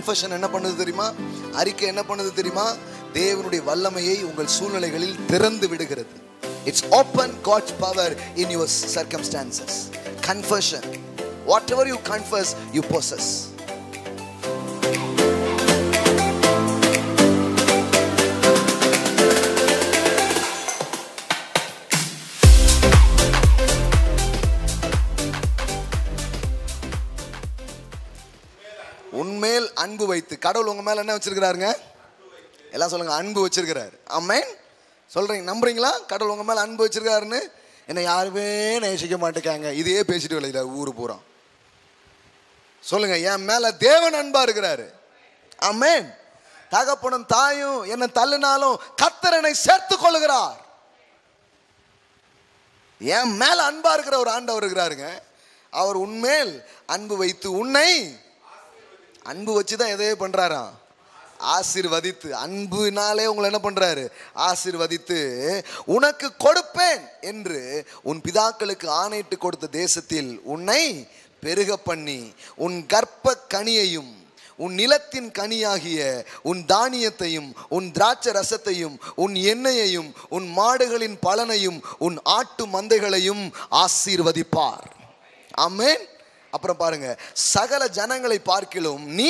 confession என்ன பண்ணுது தெரியுமா அறிக்கை என்ன பண்ணுது தெரியுமா தேவனுடைய வல்லமையை உங்கள் சூழ்நிலைகளில் திறந்து விடுகிறது it's open God's power in your circumstances confession whatever you confess you possess உன்மேல் அன்பு வைத்து கடவுள் உங்க மேல என்ன வச்சிருக்கிறாருங்க எல்லாம் சொல்லுங்க அன்பு வச்சிருக்கிறாரு ஆமென் சொல்றீங்க நம்புறீங்களா கடவுள் உங்க மேல அன்பு வச்சிருக்காருன்னு என்ன யாருமே நேசிக்க மாட்டேங்காங்க இதையே பேசிட்டு விளையில ஊரு பூரா சொல்லுங்க என் மேல தேவன் அன்பா இருக்கிறாரு ஆமென் தகப்பனும் தாயும் என்ன தள்ளினாலும் கத்தரனை சேர்த்து கொள்ளுகிறார் என் மேல அன்பா இருக்கிற ஒரு ஆண்டவர் இருக்கிறாருங்க அவர் உன்மேல் அன்பு வைத்து உன்னை அன்பு வச்சு தான் எதையே பண்றாராம் ஆசீர்வதித்து அன்புனாலே உங்களை என்ன பண்றாரு ஆசீர்வதித்து உனக்கு கொடுப்பேன் என்று உன் பிதாக்களுக்கு ஆணையிட்டு கொடுத்த தேசத்தில் உன்னை பெருக பண்ணி உன் கர்ப்ப கனியையும் உன் நிலத்தின் கனியாகிய உன் தானியத்தையும் உன் திராட்சை ரசத்தையும் உன் எண்ணெயையும் உன் மாடுகளின் பலனையும் உன் ஆட்டு மந்தைகளையும் ஆசீர்வதிப்பார் ஆமென் அப்புறம் பாருங்க சகல ஜனங்களை பார்க்கிலும் நீ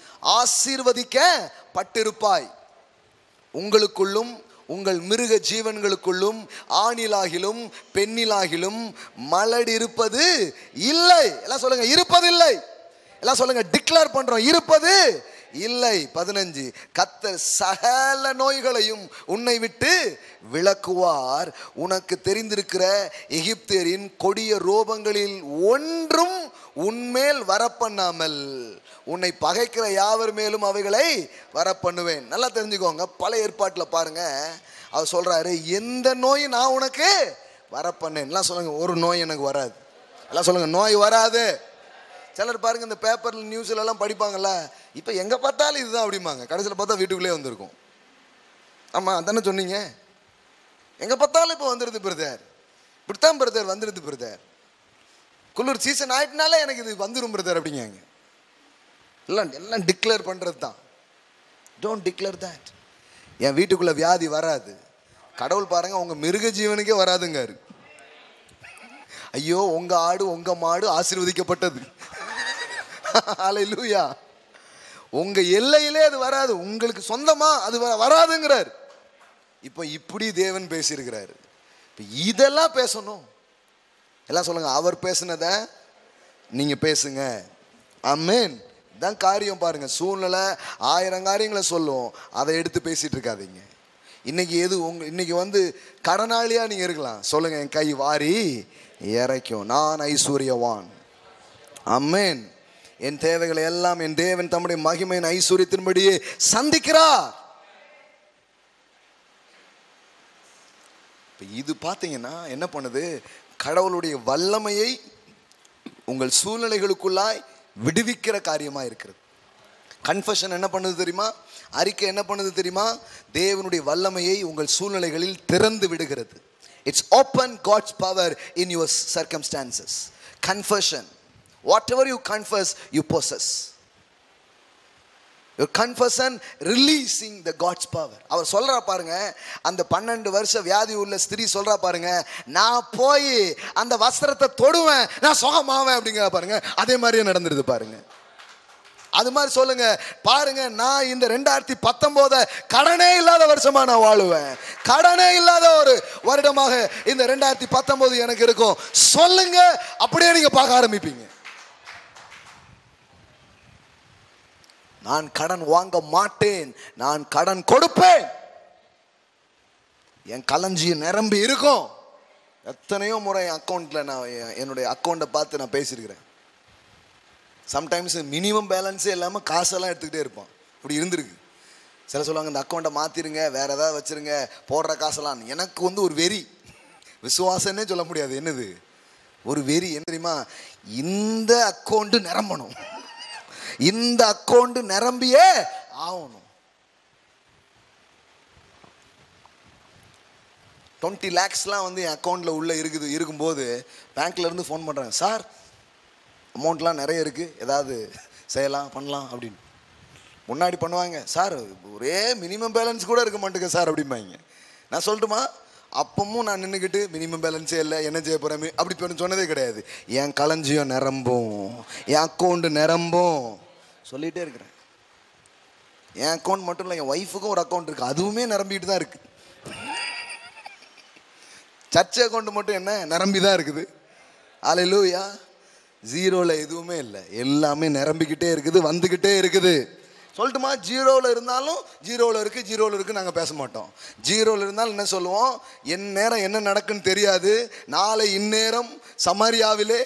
ஆசீர்வதிக்கப்பட்டிருப்பாய் உங்களுக்குள்ளும் உங்கள் மிருக ஜீவன்களுக்குள்ளும் ஆணிலாகிலும் பெண்ணிலாகிலும் மலடி இருப்பது இல்லை எல்லாம் சொல்லுங்க இருப்பதில்லை எல்லாம் சொல்லுங்க டிக்ளேர் பண்றோம் இருப்பது இல்லை பதினஞ்சு கத்தர் சகல நோய்களையும் உன்னை விட்டு விளக்குவார் உனக்கு தெரிந்திருக்கிற எகிப்தியரின் கொடிய ரோபங்களில் ஒன்றும் உன்மேல் வரப்பண்ணாமல் உன்னை பகைக்கிற யாவர் மேலும் அவைகளை வரப்பண்ணுவேன் நல்லா தெரிஞ்சுக்கோங்க பழைய ஏற்பாட்டில் பாருங்க அவர் சொல்றாரு எந்த நோய் நான் உனக்கு வரப்பண்ணேன் எல்லாம் சொல்லுங்க ஒரு நோய் எனக்கு வராது எல்லாம் சொல்லுங்க நோய் வராது சிலர் பாருங்க இந்த பேப்பர்ல நியூஸ்ல எல்லாம் படிப்பாங்கல்ல இப்போ எங்க பார்த்தாலும் இதுதான் அப்படிம்பாங்க கடைசியில் பார்த்தா வீட்டுக்குள்ளே வந்திருக்கும் ஆமா அதானே சொன்னீங்க எங்க பார்த்தாலும் இப்போ வந்துருது பிரதர் இப்படித்தான் பிரதர் வந்துருது பிரதர் குளிர் சீசன் ஆயிட்டுனாலே எனக்கு இது வந்துரும் பிரதர் அப்படிங்காங்க எல்லாம் எல்லாம் டிக்ளேர் பண்றது தான் டோன்ட் டிக்ளேர் தட் என் வீட்டுக்குள்ள வியாதி வராது கடவுள் பாருங்க உங்க மிருக ஜீவனுக்கே வராதுங்காரு ஐயோ உங்க ஆடு உங்க மாடு ஆசீர்வதிக்கப்பட்டது ஹalleluya உங்க எல்லையிலே அது வராது உங்களுக்கு சொந்தமா அது வ- வராதுங்கிறார் இப்போ இப்படி தேவன் பேசியிருக்கிறாரு இப்போ இதெல்லாம் பேசணும் எல்லாம் சொல்லுங்க அவர் பேசுனத நீங்க பேசுங்க ஆமென் தான் காரியம் பாருங்க சூழ்நிலை ஆயிரம் காரியங்களை சொல்லும் அதை எடுத்து பேசிட்டு இருக்காதீங்க இன்னைக்கு எது உங்க இன்னைக்கு வந்து கடனாளியா நீங்க இருக்கலாம் சொல்லுங்க என் கை வாரி இறைக்கும் நான் ஐஸ்வர்யவான் அம்மேன் என் தேவைகளை எல்லாம் என் தேவன் தம்முடைய மகிமையின் ஐஸ்வர்யத்தின்படியே சந்திக்கிறார் இப்ப இது பார்த்தீங்கன்னா என்ன பண்ணுது கடவுளுடைய வல்லமையை உங்கள் சூழ்நிலைகளுக்குள்ளாய் விடுவிக்கிற காரியமா இருக்கிறது கன்ஃபஷன் என்ன பண்ணுது தெரியுமா அறிக்கை என்ன பண்ணுது தெரியுமா தேவனுடைய வல்லமையை உங்கள் சூழ்நிலைகளில் திறந்து விடுகிறது it's open God's power in your circumstances confession whatever you confess you possess your confession releasing the god's power அவர் சொல்றா பாருங்க அந்த பன்னெண்டு வருஷ வியாதி உள்ள ஸ்திரீ சொல்றா பாருங்க நான் போய் அந்த வஸ்திரத்தை தொடுவேன் நான் சுகமாவேன் அப்படிங்கிற பாருங்க அதே மாதிரியே நடந்துருது பாருங்க அது மாதிரி சொல்லுங்க பாருங்க நான் இந்த ரெண்டாயிரத்தி பத்தொன்பத கடனே இல்லாத வருஷமா நான் வாழுவேன் கடனே இல்லாத ஒரு வருடமாக இந்த ரெண்டாயிரத்தி பத்தொன்பது எனக்கு இருக்கும் சொல்லுங்க அப்படியே நீங்க பார்க்க ஆரம்பிப்பீங்க நான் கடன் வாங்க மாட்டேன் நான் கடன் கொடுப்பேன் என் களஞ்சியம் நிரம்பி இருக்கும் எத்தனையோ முறை என் அக்கௌண்ட்ல நான் என்- என்னுடைய அக்கௌண்ட்டை பார்த்து நான் பேசியிருக்கிறேன் சம்டைம்ஸ் மினிமம் பேலன்ஸே இல்லாமல் காசெல்லாம் எடுத்துக்கிட்டே இருப்பான் இப்படி இருந்திருக்கு சில சொல்லுவாங்க இந்த அக்கௌண்ட்டை மாற்றிருங்க வேற ஏதாவது வச்சிருங்க போடுற காசெல்லாம் எனக்கு வந்து ஒரு வெறி விசுவாசன்னே சொல்ல முடியாது என்னது ஒரு வெறி என்ன தெரியுமா இந்த அக்கௌண்ட்டு நிரம்பணும் இந்த அக்கௌண்ட் நிரம்பியே ஆகணும் டுவெண்ட்டி லேக்ஸ்லாம் வந்து என் அக்கௌண்ட்டில் உள்ளே இருக்குது இருக்கும்போது பேங்க்ல இருந்து ஃபோன் பண்ணுறாங்க சார் அமௌண்ட்லாம் நிறைய இருக்குது ஏதாவது செய்யலாம் பண்ணலாம் அப்படின்னு முன்னாடி பண்ணுவாங்க சார் ஒரே மினிமம் பேலன்ஸ் கூட இருக்க மாட்டேங்க சார் அப்படிம்பாங்க நான் சொல்லட்டுமா அப்பவும் நான் நின்றுக்கிட்டு மினிமம் பேலன்ஸே இல்லை என்ன செய்ய போகிறேன் அப்படி பண்ண சொன்னதே கிடையாது என் களஞ்சியம் நிரம்பும் என் அக்கௌண்ட் நிரம்பும் சொல்லிகிட்டே இருக்கிறேன் என் அக்கௌண்ட் மட்டும் இல்லை என் ஒய்ஃபுக்கும் ஒரு அக்கௌண்ட் இருக்குது அதுவுமே நிரம்பிட்டு தான் இருக்குது சர்ச் அக்கௌண்ட் மட்டும் என்ன நிரம்பி தான் இருக்குது அலையிலூயா ஜீரோவில் எதுவுமே இல்லை எல்லாமே நிரம்பிக்கிட்டே இருக்குது வந்துக்கிட்டே இருக்குது சொல்லட்டுமா ஜீரோவில் இருந்தாலும் ஜீரோவில் இருக்குது ஜீரோவில் இருக்குது நாங்கள் பேச மாட்டோம் ஜீரோவில் இருந்தாலும் என்ன சொல்லுவோம் என் நேரம் என்ன நடக்குன்னு தெரியாது நாளை இந்நேரம் சமாரியாவிலே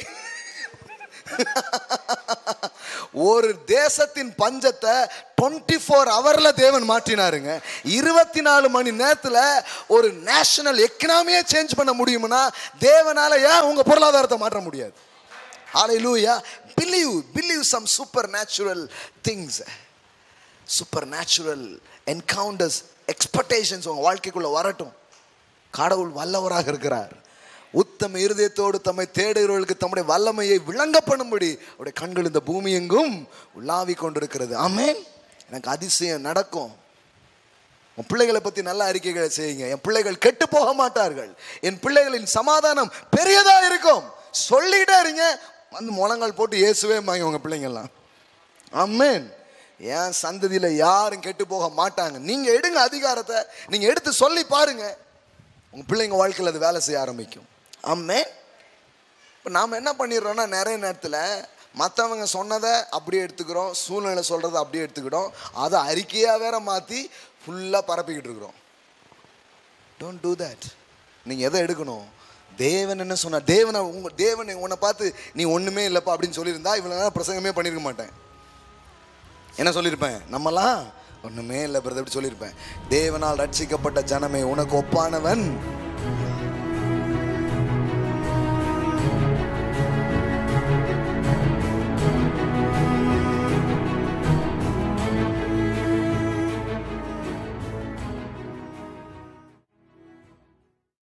ஒரு தேசத்தின் பஞ்சத்தை டுவெண்ட்டி ஃபோர் ஹவரில் தேவன் மாற்றினாருங்க இருபத்தி நாலு மணி நேரத்தில் ஒரு நேஷனல் எக்கனாமியே சேஞ்ச் பண்ண முடியும்னா தேவனால ஏன் உங்கள் பொருளாதாரத்தை மாற்ற முடியாது ஹalleluya believe believe some supernatural things supernatural encounters expectations உங்கள் வாழ்க்கைக்குள்ளே வரட்டும் கடவுள் வல்லவராக இருக்கிறார் உத்தம இருதயத்தோடு தம்மை தேடுகிறவர்களுக்கு தம்முடைய வல்லமையை விளங்க பண்ணும்படி அவருடைய கண்கள் இந்த பூமி எங்கும் உலாவி கொண்டிருக்கிறது ஆமென் எனக்கு அதிசயம் நடக்கும் உன் பிள்ளைகளை பற்றி நல்ல அறிக்கைகளை செய்யுங்க என் பிள்ளைகள் கெட்டு போக மாட்டார்கள் என் பிள்ளைகளின் சமாதானம் பெரியதா இருக்கும் சொல்லிட்டே இருங்க வந்து முழங்கால் போட்டு இயேசுவே மாங்க உங்க பிள்ளைங்கெல்லாம் ஆமென் என் சந்ததியில் யாரும் கெட்டு போக மாட்டாங்க நீங்க எடுங்க அதிகாரத்தை நீங்க எடுத்து சொல்லி பாருங்க உங்க பிள்ளைங்க வாழ்க்கையில் அது வேலை செய்ய ஆரம்பிக்கும் ஆமென் இப்போ நாம் என்ன பண்ணிடுறோம்னா நிறைய நேரத்தில் மற்றவங்க சொன்னதை அப்படியே எடுத்துக்கிறோம் சூழ்நிலை சொல்கிறத அப்படியே எடுத்துக்கிட்டோம் அதை அறிக்கையாக வேற மாற்றி ஃபுல்லாக பரப்பிக்கிட்டு இருக்கிறோம் டோன்ட் டூ தட் நீங்கள் எதை எடுக்கணும் தேவன் என்ன சொன்னார் தேவனை உங்க தேவனை உன்னை பார்த்து நீ ஒன்றுமே இல்லைப்பா அப்படின்னு சொல்லியிருந்தா இவ்வளோ நேரம் பிரசங்கமே பண்ணியிருக்க மாட்டேன் என்ன சொல்லியிருப்பேன் நம்மலாம் ஒன்றுமே இல்லை பிரதர் அப்படி சொல்லியிருப்பேன் தேவனால் ரட்சிக்கப்பட்ட ஜனமே உனக்கு ஒப்பானவன்